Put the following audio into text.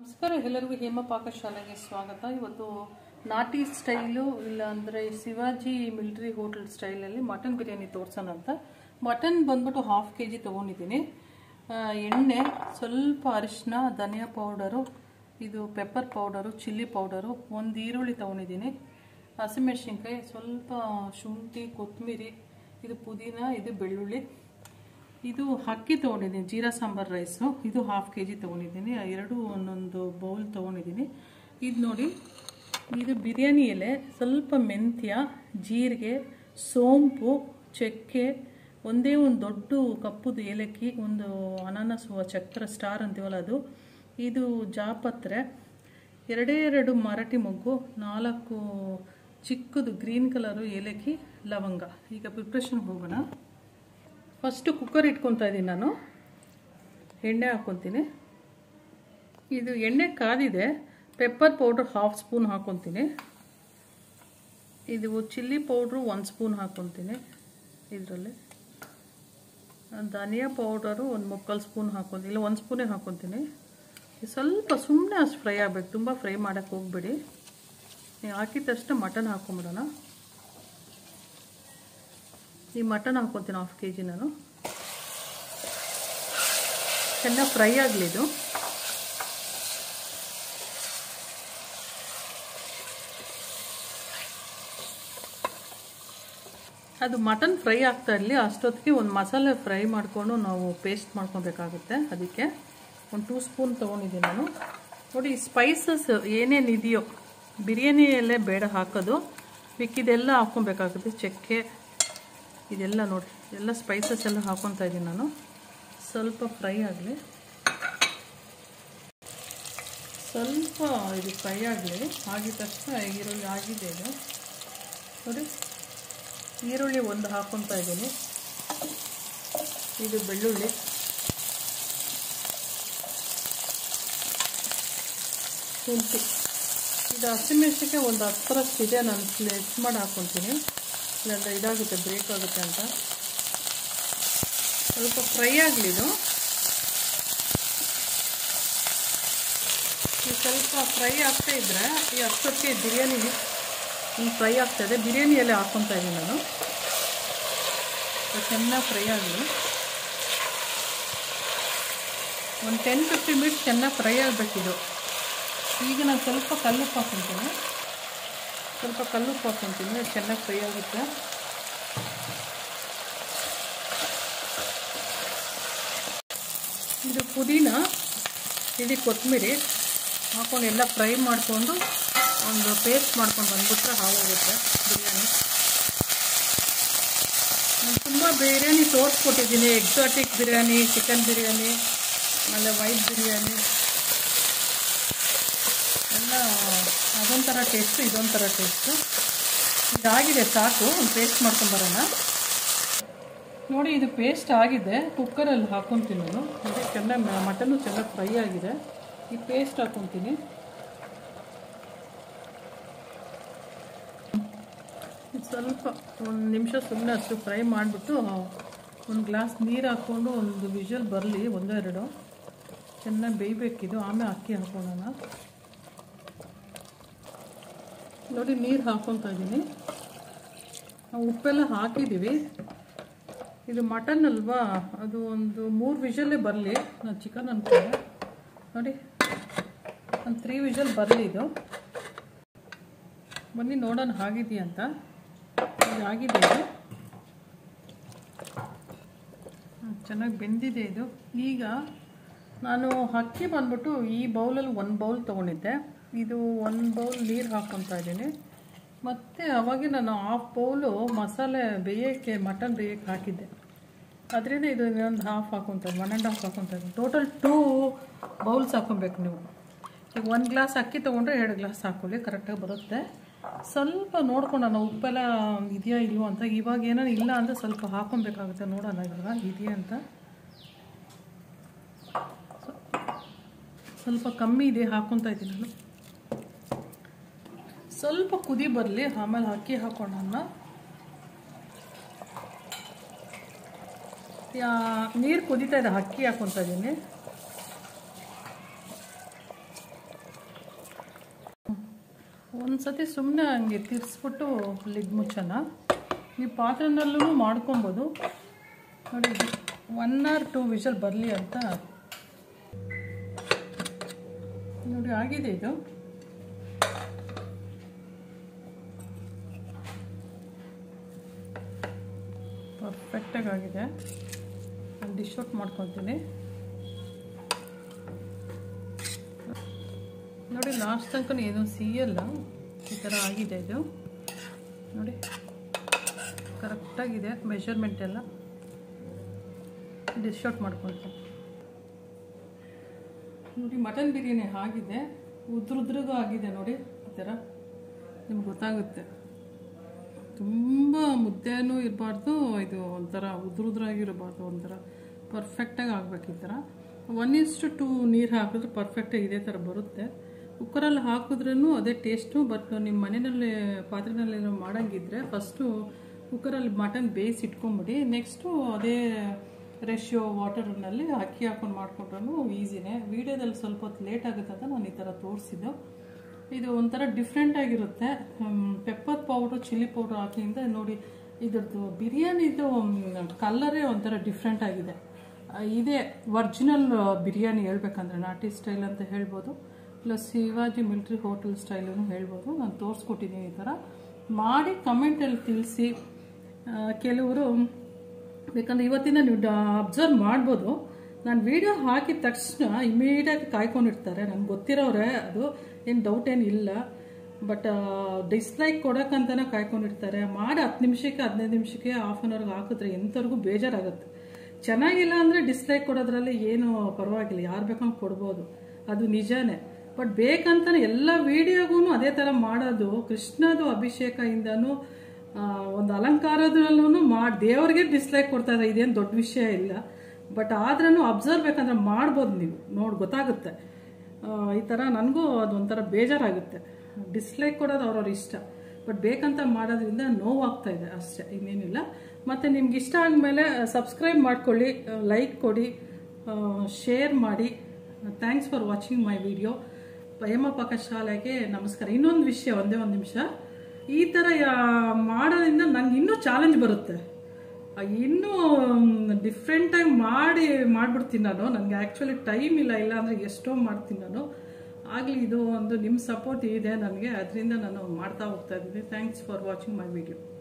ನಮಸ್ಕಾರ ಎಲ್ಲರಿಗೂ ಹೇಮ ಪಾಕಶಾಲೆಗೆ ಸ್ವಾಗತ ಇವತ್ತು ನಾಟಿ ಸ್ಟೈಲು ಇಲ್ಲ ಅಂದರೆ ಶಿವಾಜಿ ಮಿಲ್ಟ್ರಿ ಹೋಟೆಲ್ ಸ್ಟೈಲಲ್ಲಿ ಮಟನ್ ಬಿರಿಯಾನಿ ತೋರ್ಸೋಣ ಅಂತ ಮಟನ್ ಬಂದ್ಬಿಟ್ಟು ಹಾಫ್ ಕೆ ಜಿ ತೊಗೊಂಡಿದ್ದೀನಿ ಆ, ಎಣ್ಣೆ ಸ್ವಲ್ಪ ಅರಿಶಿನ ಧನಿಯಾ ಪೌಡರು ಇದು ಪೆಪ್ಪರ್ ಪೌಡರು ಚಿಲ್ಲಿ ಪೌಡರು ಒಂದು ಈರುಳ್ಳಿ ತೊಗೊಂಡಿದ್ದೀನಿ ಹಸಿಮೆಣಸಿನ್ಕಾಯಿ ಸ್ವಲ್ಪ ಶುಂಠಿ ಕೊತ್ತಂಬರಿ ಇದು ಪುದೀನ ಇದು ಬೆಳ್ಳುಳ್ಳಿ ಇದು ಅಕ್ಕಿ ತೊಗೊಂಡಿದ್ದೀನಿ ಜೀರಾ ಸಾಂಬಾರ್ ರೈಸು ಇದು ಹಾಫ್ ಕೆ ಜಿ ತೊಗೊಂಡಿದ್ದೀನಿ ಎರಡು ಒಂದೊಂದು ಬೌಲ್ ತೊಗೊಂಡಿದ್ದೀನಿ ಇದು ನೋಡಿ ಇದು ಬಿರಿಯಾನಿ ಎಲೆ ಸ್ವಲ್ಪ ಮೆಂತ್ಯ ಜೀರಿಗೆ ಸೋಂಪು ಚಕ್ಕೆ ಒಂದೇ ಒಂದು ದೊಡ್ಡ ಕಪ್ಪುದು ಏಲಕ್ಕಿ ಒಂದು ಅನಾನಸ್ ಹೂವು ಚಕ್ರ ಸ್ಟಾರ್ ಅಂತೀವಲ್ಲ ಅದು ಇದು ಜಾಪತ್ರೆ ಎರಡೇ ಎರಡು ಮರಾಠಿ ಮೊಗ್ಗು ನಾಲ್ಕು ಚಿಕ್ಕದು ಗ್ರೀನ್ ಕಲರು ಏಲಕ್ಕಿ ಲವಂಗ ಈಗ ಪ್ರಿಪ್ರೇಷನ್ಗೆ ಹೋಗೋಣ ಫಸ್ಟು ಕುಕ್ಕರ್ ಇಟ್ಕೊತಾ ಇದ್ದೀನಿ ನಾನು ಎಣ್ಣೆ ಹಾಕ್ಕೊತೀನಿ ಇದು ಎಣ್ಣೆ ಕಾದಿದೆ ಪೆಪ್ಪರ್ ಪೌಡ್ರ್ ಹಾಫ್ ಸ್ಪೂನ್ ಹಾಕ್ಕೊತೀನಿ ಇದು ಚಿಲ್ಲಿ ಪೌಡ್ರು ಒಂದು ಸ್ಪೂನ್ ಹಾಕ್ಕೊತೀನಿ ಇದರಲ್ಲಿ ಧನಿಯಾ ಪೌಡರು ಒಂದು ಮುಕ್ಕಾಲು ಸ್ಪೂನ್ ಹಾಕ್ಕೊತೀನಿ ಇಲ್ಲ ಒಂದು ಸ್ಪೂನೇ ಹಾಕ್ಕೊತೀನಿ ಇದು ಸ್ವಲ್ಪ ಸುಮ್ಮನೆ ಅಷ್ಟು ಫ್ರೈ ಆಗಬೇಕು ತುಂಬ ಫ್ರೈ ಮಾಡೋಕ್ಕೆ ಹೋಗ್ಬೇಡಿ ನೀವು ಹಾಕಿದ ತಕ್ಷಣ ಮಟನ್ ಹಾಕ್ಕೊಂಬಿಡೋಣ ಈ ಮಟನ್ ಹಾಕ್ಕೊತೀನಿ ಹಾಫ್ ಕೆ ಜಿ ನಾನು ಚೆನ್ನಾಗಿ ಫ್ರೈ ಆಗಲಿ ಇದು ಅದು ಮಟನ್ ಫ್ರೈ ಆಗ್ತಾ ಇರಲಿ ಅಷ್ಟೊತ್ತಿಗೆ ಒಂದು ಮಸಾಲೆ ಫ್ರೈ ಮಾಡಿಕೊಂಡು ನಾವು ಪೇಸ್ಟ್ ಮಾಡ್ಕೊಬೇಕಾಗುತ್ತೆ ಅದಕ್ಕೆ ಒಂದು ಟೂ ಸ್ಪೂನ್ ತೊಗೊಂಡಿದ್ದೀನಿ ನಾನು ನೋಡಿ ಸ್ಪೈಸಸ್ ಏನೇನು ಇದೆಯೋ ಬಿರಿಯಾನಿಯಲ್ಲೇ ಬೇಡ ಹಾಕೋದು ಮಿಕ್ಕಿದೆಲ್ಲ ಹಾಕ್ಕೊಬೇಕಾಗುತ್ತೆ ಚಕ್ಕೆ ಇದೆಲ್ಲ ನೋಡಿ ಎಲ್ಲ ಸ್ಪೈಸಸ್ ಎಲ್ಲ ಹಾಕ್ಕೊತಾ ಇದ್ದೀನಿ ನಾನು ಸ್ವಲ್ಪ ಫ್ರೈ ಆಗಲಿ ಸ್ವಲ್ಪ ಇದು ಫ್ರೈ ಆಗಲಿ ಆಗಿದ ತಕ್ಷಣ ಈರುಳ್ಳಿ ಆಗಿದೆ ಇದು ನೋಡಿ ಈರುಳ್ಳಿ ಒಂದು ಹಾಕ್ಕೊತಾ ಇದ್ದೀನಿ ಇದು ಬೆಳ್ಳುಳ್ಳಿ ಶುಂಠಿ ಇದು ಹಸಿಮೆಣಸಿಗೆ ಒಂದು ಹತ್ತರಷ್ಟು ಇದೆ ನಾನು ಸ್ಲೆಚ್ ಮಾಡಿ ಹಾಕ್ಕೊತೀನಿ ಇಲ್ಲಾಂದರೆ ಇದಾಗುತ್ತೆ ಬ್ರೇಕ್ ಆಗುತ್ತೆ ಅಂತ ಸ್ವಲ್ಪ ಫ್ರೈ ಆಗಲಿ ಇದು ಈ ಸ್ವಲ್ಪ ಫ್ರೈ ಆಗ್ತಾ ಇದ್ದರೆ ಈ ಅಷ್ಟೊತ್ತಿಗೆ ಬಿರಿಯಾನಿ ಹಿಂಗೆ ಫ್ರೈ ಆಗ್ತಾಯಿದೆ ಬಿರಿಯಾನಿ ಎಲೆ ಹಾಕ್ಕೊತಾ ಇದ್ದೀನಿ ನಾನು ಚೆನ್ನಾಗಿ ಫ್ರೈ ಆಗಲಿ ಒಂದು ಟೆನ್ ಫಿಫ್ಟಿ ಮಿನಿಟ್ಸ್ ಚೆನ್ನಾಗಿ ಫ್ರೈ ಆಗಬೇಕಿದು ಈಗ ನಾನು ಸ್ವಲ್ಪ ಕಲ್ಲುಪ್ಪು ಹಾಕ್ಕೊತೀನಿ ಸ್ವಲ್ಪ ಕಲ್ಲುಪ್ಪು ಹಾಕ್ಕೊತೀನಿ ಚೆನ್ನಾಗಿ ಫ್ರೈ ಆಗುತ್ತೆ ಇದು ಪುದೀನ ಇದು ಕೊತ್ತಂಬರಿ ಹಾಕೊಂಡು ಎಲ್ಲ ಫ್ರೈ ಮಾಡಿಕೊಂಡು ಒಂದು ಪೇಸ್ಟ್ ಮಾಡ್ಕೊಂಡು ಬಂದ್ಬಿಟ್ರೆ ಹಾಳಾಗುತ್ತೆ ಬಿರಿಯಾನಿ ನಾನು ತುಂಬ ಬಿರಿಯಾನಿ ತೋರಿಸ್ಕೊಟ್ಟಿದ್ದೀನಿ ಎಕ್ಸಾಟಿಕ್ ಬಿರಿಯಾನಿ ಚಿಕನ್ ಬಿರಿಯಾನಿ ಆಮೇಲೆ ವೈಟ್ ಬಿರಿಯಾನಿ ಎಲ್ಲ ಅದೊಂಥರ ಟೇಸ್ಟು ಇದೊಂಥರ ಟೇಸ್ಟು ಇದಾಗಿದೆ ಸಾಕು ಒಂದು ಪೇಸ್ಟ್ ಮಾಡ್ಕೊಂಬರೋಣ ನೋಡಿ ಇದು ಪೇಸ್ಟ್ ಆಗಿದೆ ಕುಕ್ಕರಲ್ಲಿ ಹಾಕ್ಕೊತೀನಿ ನಾನು ನೋಡಿ ಚೆನ್ನಾಗಿ ಮಟನ್ನು ಚೆನ್ನಾಗಿ ಫ್ರೈ ಆಗಿದೆ ಈ ಪೇಸ್ಟ್ ಹಾಕ್ಕೊತೀನಿ ಸ್ವಲ್ಪ ಒಂದು ನಿಮಿಷ ಸುಮ್ಮನೆ ಅಷ್ಟು ಫ್ರೈ ಮಾಡಿಬಿಟ್ಟು ಒಂದು ಗ್ಲಾಸ್ ನೀರು ಹಾಕ್ಕೊಂಡು ಒಂದು ವಿಷಲ್ ಬರಲಿ ಒಂದೆರಡು ಚೆನ್ನಾಗಿ ಬೇಯಬೇಕಿದು ಆಮೇಲೆ ಅಕ್ಕಿ ಹಾಕೊಳ್ಳೋಣ ನೋಡಿ ನೀರು ಹಾಕ್ಕೊತಾ ಇದ್ದೀನಿ ನಾವು ಉಪ್ಪೆಲ್ಲ ಹಾಕಿದ್ದೀವಿ ಇದು ಮಟನ್ ಅಲ್ವಾ ಅದು ಒಂದು ಮೂರು ವಿಷಲ್ಲೇ ಬರಲಿ ನಾನು ಚಿಕನ್ ಅನ್ಕೊಂಡೆ ನೋಡಿ ಒಂದು ತ್ರೀ ವಿಷಲ್ ಬರಲಿ ಇದು ಬನ್ನಿ ನೋಡೋಣ ಆಗಿದೆಯಾ ಅಂತ ಇದು ಆಗಿದೆ ಇದು ಚೆನ್ನಾಗಿ ಬೆಂದಿದೆ ಇದು ಈಗ ನಾನು ಅಕ್ಕಿ ಬಂದ್ಬಿಟ್ಟು ಈ ಬೌಲಲ್ಲಿ ಒಂದು ಬೌಲ್ ತೊಗೊಂಡಿದ್ದೆ ಇದು ಒಂದು ಬೌಲ್ ನೀರು ಹಾಕ್ಕೊತಾ ಇದ್ದೀನಿ ಮತ್ತು ಅವಾಗೆ ನಾನು ಹಾಫ್ ಬೌಲು ಮಸಾಲೆ ಬೇಯೋಕ್ಕೆ ಮಟನ್ ಬೇಯೋಕ್ಕೆ ಹಾಕಿದ್ದೆ ಅದರಿಂದ ಇದು ಇನ್ನೊಂದು ಹಾಫ್ ಹಾಕ್ಕೊತಾ ಒನ್ ಆ್ಯಂಡ್ ಹಾಫ್ ಹಾಕ್ಕೊತಾ ಇದ್ದೀನಿ ಟೋಟಲ್ ಟೂ ಬೌಲ್ಸ್ ಹಾಕ್ಕೊಬೇಕು ನೀವು ಈಗ ಒಂದು ಗ್ಲಾಸ್ ಅಕ್ಕಿ ತೊಗೊಂಡ್ರೆ ಎರಡು ಗ್ಲಾಸ್ ಹಾಕ್ಕೊಳ್ಳಿ ಕರೆಕ್ಟಾಗಿ ಬರುತ್ತೆ ಸ್ವಲ್ಪ ನೋಡ್ಕೊಂಡು ನಾನು ಉಪ್ಪೆಲ್ಲ ಇದೆಯಾ ಇಲ್ವೋ ಅಂತ ಇವಾಗ ಏನೋ ಇಲ್ಲ ಅಂದರೆ ಸ್ವಲ್ಪ ಹಾಕ್ಕೊಬೇಕಾಗುತ್ತೆ ನೋಡೋಣ ಇವಾಗ ಇದೆಯಾ ಅಂತ ಸ್ವಲ್ಪ ಕಮ್ಮಿ ಇದೆ ಹಾಕ್ಕೊತಾ ಇದ್ದೀನಿ ನಾನು ಸ್ವಲ್ಪ ಕುದಿ ಬರಲಿ ಆಮೇಲೆ ಅಕ್ಕಿ ಹಾಕೋಣ ನೀರು ಕುದೀತಾ ಇದೆ ಅಕ್ಕಿ ಹಾಕ್ಕೊತಾ ಇದ್ದೀನಿ ಒಂದು ಸತಿ ಸುಮ್ಮನೆ ಹಂಗೆ ತಿರ್ಸ್ಬಿಟ್ಟು ಲಿಡ್ ಮುಚ್ಚೋಣ ನೀವು ಪಾತ್ರೆನಲ್ಲೂ ಮಾಡ್ಕೊಬೋದು ನೋಡಿ ಒನ್ ಆರ್ ಟೂ ವಿಷಲ್ ಬರಲಿ ಅಂತ ನೋಡಿ ಆಗಿದೆ ಇದು ಪರ್ಫೆಕ್ಟಾಗಿ ಆಗಿದೆ ನಾನು ಡಿಶ್ ಔಟ್ ಮಾಡ್ಕೊತೀನಿ ನೋಡಿ ಲಾಸ್ಟ್ ತನಕ ಏನು ಸಿಯಲ್ಲ ಈ ಥರ ಆಗಿದೆ ಇದು ನೋಡಿ ಕರೆಕ್ಟಾಗಿದೆ ಮೆಷರ್ಮೆಂಟ್ ಎಲ್ಲ ಡಿಶ್ ಔಟ್ ಮಾಡ್ಕೊಳ್ತೀನಿ ನೋಡಿ ಮಟನ್ ಬಿರಿಯಾನಿ ಆಗಿದೆ ಉದ್ರುದ್ರಿಗೂ ಆಗಿದೆ ನೋಡಿ ಈ ಥರ ನಿಮ್ಗೆ ಗೊತ್ತಾಗುತ್ತೆ ತುಂಬ ಮುದ್ದೆನೂ ಇರಬಾರ್ದು ಇದು ಒಂಥರ ಉದ್ರುದ್ರಾಗಿರಬಾರ್ದು ಒಂಥರ ಪರ್ಫೆಕ್ಟಾಗಿ ಆಗ್ಬೇಕು ಈ ಥರ ಒನ್ ಇಸ್ಟು ಟು ನೀರು ಹಾಕಿದ್ರೆ ಪರ್ಫೆಕ್ಟಾಗಿ ಇದೇ ಥರ ಬರುತ್ತೆ ಕುಕ್ಕರಲ್ಲಿ ಹಾಕಿದ್ರೂ ಅದೇ ಟೇಸ್ಟು ಬಟ್ ನಿಮ್ಮ ಮನೆಯಲ್ಲಿ ಪಾತ್ರೆನಲ್ಲಿ ಮಾಡೋಂಗಿದ್ರೆ ಫಸ್ಟು ಕುಕ್ಕರಲ್ಲಿ ಮಟನ್ ಬೇಯಿಸಿ ಇಟ್ಕೊಂಬಿಡಿ ನೆಕ್ಸ್ಟು ಅದೇ ರೇಷಿಯೋ ವಾಟರ್ನಲ್ಲಿ ಅಕ್ಕಿ ಹಾಕೊಂಡು ಮಾಡ್ಕೊಂಡ್ರೂ ಈಸಿನೇ ವೀಡಿಯೋದಲ್ಲಿ ಸ್ವಲ್ಪ ಹೊತ್ತು ಲೇಟ್ ಆಗುತ್ತೆ ಅಂತ ನಾನು ಈ ಥರ ತೋರಿಸಿದ್ದು ಇದು ಒಂಥರ ಡಿಫ್ರೆಂಟ್ ಆಗಿರುತ್ತೆ ಪೆಪ್ಪರ್ ಪೌಡ್ರು ಚಿಲ್ಲಿ ಪೌಡ್ರ್ ಹಾಕಿಂದ ನೋಡಿ ಇದ್ರದ್ದು ಬಿರಿಯಾನಿದು ಕಲ್ಲರೇ ಒಂಥರ ಡಿಫ್ರೆಂಟ್ ಆಗಿದೆ ಆ, ಇದೇ ಒರಿಜಿನಲ್ ಬಿರಿಯಾನಿ ಹೇಳ್ಬೇಕಂದ್ರೆ ನಾಟಿ ಸ್ಟೈಲ್ ಅಂತ ಹೇಳ್ಬೋದು ಪ್ಲಸ್ ಶಿವಾಜಿ ಮಿಲ್ಟ್ರಿ ಹೋಟೆಲ್ ಸ್ಟೈಲೂ ಹೇಳ್ಬೋದು ನಾನು ತೋರಿಸ್ಕೊಟ್ಟಿದ್ದೀನಿ ಈ ಥರ ಮಾಡಿ ಕಮೆಂಟಲ್ಲಿ ತಿಳಿಸಿ ಕೆಲವರು ಬೇಕಂದ್ರೆ ಇವತ್ತಿನ ನೀವು ಅಬ್ಸರ್ವ್ ಮಾಡ್ಬೋದು ನಾನು ವಿಡಿಯೋ ಹಾಕಿದ ತಕ್ಷಣ ಇಮಿಡಿಯೇಟ್ ಕಾಯ್ಕೊಂಡಿರ್ತಾರೆ ನನಗೆ ಗೊತ್ತಿರೋರೆ ಅದು ಏನು ಡೌಟ್ ಏನು ಇಲ್ಲ ಬಟ್ ಡಿಸ್ಲೈಕ್ ಕೊಡೋಕ್ಕಂತನೇ ಕಾಯ್ಕೊಂಡಿರ್ತಾರೆ ಮಾಡಿ ಹತ್ತು ನಿಮಿಷಕ್ಕೆ ಹದಿನೈದು ನಿಮಿಷಕ್ಕೆ ಹಾಫ್ ಆನ್ ಅವರ್ಗೆ ಹಾಕಿದ್ರೆ ಎಂಥವ್ರಿಗೂ ಬೇಜಾರಾಗುತ್ತೆ ಚೆನ್ನಾಗಿಲ್ಲ ಅಂದರೆ ಡಿಸ್ಲೈಕ್ ಕೊಡೋದ್ರಲ್ಲಿ ಏನು ಪರವಾಗಿಲ್ಲ ಯಾರು ಬೇಕಂಗೆ ಕೊಡ್ಬೋದು ಅದು ನಿಜಾನೇ ಬಟ್ ಬೇಕಂತಾನೆ ಎಲ್ಲ ವಿಡಿಯೋಗೂ ಅದೇ ಥರ ಮಾಡೋದು ಕೃಷ್ಣದು ಅಭಿಷೇಕದಿಂದನೂ ಆ, ಒಂದು ಅಲಂಕಾರದಲ್ಲೂ ಮಾಡಿ ದೇವರಿಗೆ ಡಿಸ್ಲೈಕ್ ಕೊಡ್ತಾ ಇದ್ದಾರೆ ಇದೇನು ದೊಡ್ಡ ವಿಷಯ ಇಲ್ಲ ಬಟ್ ಆದ್ರೂ ಅಬ್ಸರ್ವ್ ಬೇಕಂದ್ರೆ ಮಾಡ್ಬೋದು ನೀವು ನೋಡಿ ಗೊತ್ತಾಗುತ್ತೆ ಆ, ಈ ಥರ ನನಗೂ ಅದೊಂಥರ ಬೇಜಾರಾಗುತ್ತೆ ಡಿಸ್ಲೈಕ್ ಕೊಡೋದು ಅವ್ರವ್ರ ಇಷ್ಟ ಬಟ್ ಬೇಕಂತ ಮಾಡೋದ್ರಿಂದ ನೋವಾಗ್ತಾ ಇದೆ ಅಷ್ಟೇ ಇನ್ನೇನಿಲ್ಲ ಮತ್ತು ನಿಮ್ಗೆ ಇಷ್ಟ ಆದಮೇಲೆ ಸಬ್ಸ್ಕ್ರೈಬ್ ಮಾಡ್ಕೊಳ್ಳಿ ಲೈಕ್ ಕೊಡಿ ಶೇರ್ ಮಾಡಿ thanks for watching my video ಪ್ರೇಮ ಪಾಕಶಾಲೆಗೆ ನಮಸ್ಕಾರ ಇನ್ನೊಂದು ವಿಷಯ ಒಂದೇ ಒಂದು ನಿಮಿಷ ಈ ಥರ ಯಾ- ಮಾಡೋದ್ರಿಂದ ನನಗೆ ಇನ್ನೂ ಚಾಲೆಂಜ್ ಬರುತ್ತೆ ಆ, ಇನ್ನೂ ಡಿಫ್ರೆಂಟಾಗಿ ಮಾಡಿ ಮಾಡಿಬಿಡ್ತೀನಿ ನಾನು ನನಗೆ ಆ್ಯಕ್ಚುಲಿ ಟೈಮ್ ಇಲ್ಲ ಇಲ್ಲ ಅಂದರೆ ಎಷ್ಟೋ ಮಾಡ್ತೀನಿ ನಾನು ಆಗಲಿ ಇದು ಒಂದು ನಿಮ್ಮ ಸಪೋರ್ಟ್ ಇದೆ ನನಗೆ ಅದರಿಂದ ನಾನು ಮಾಡ್ತಾ ಹೋಗ್ತಾ ಇದ್ದೀನಿ thanks for watching my video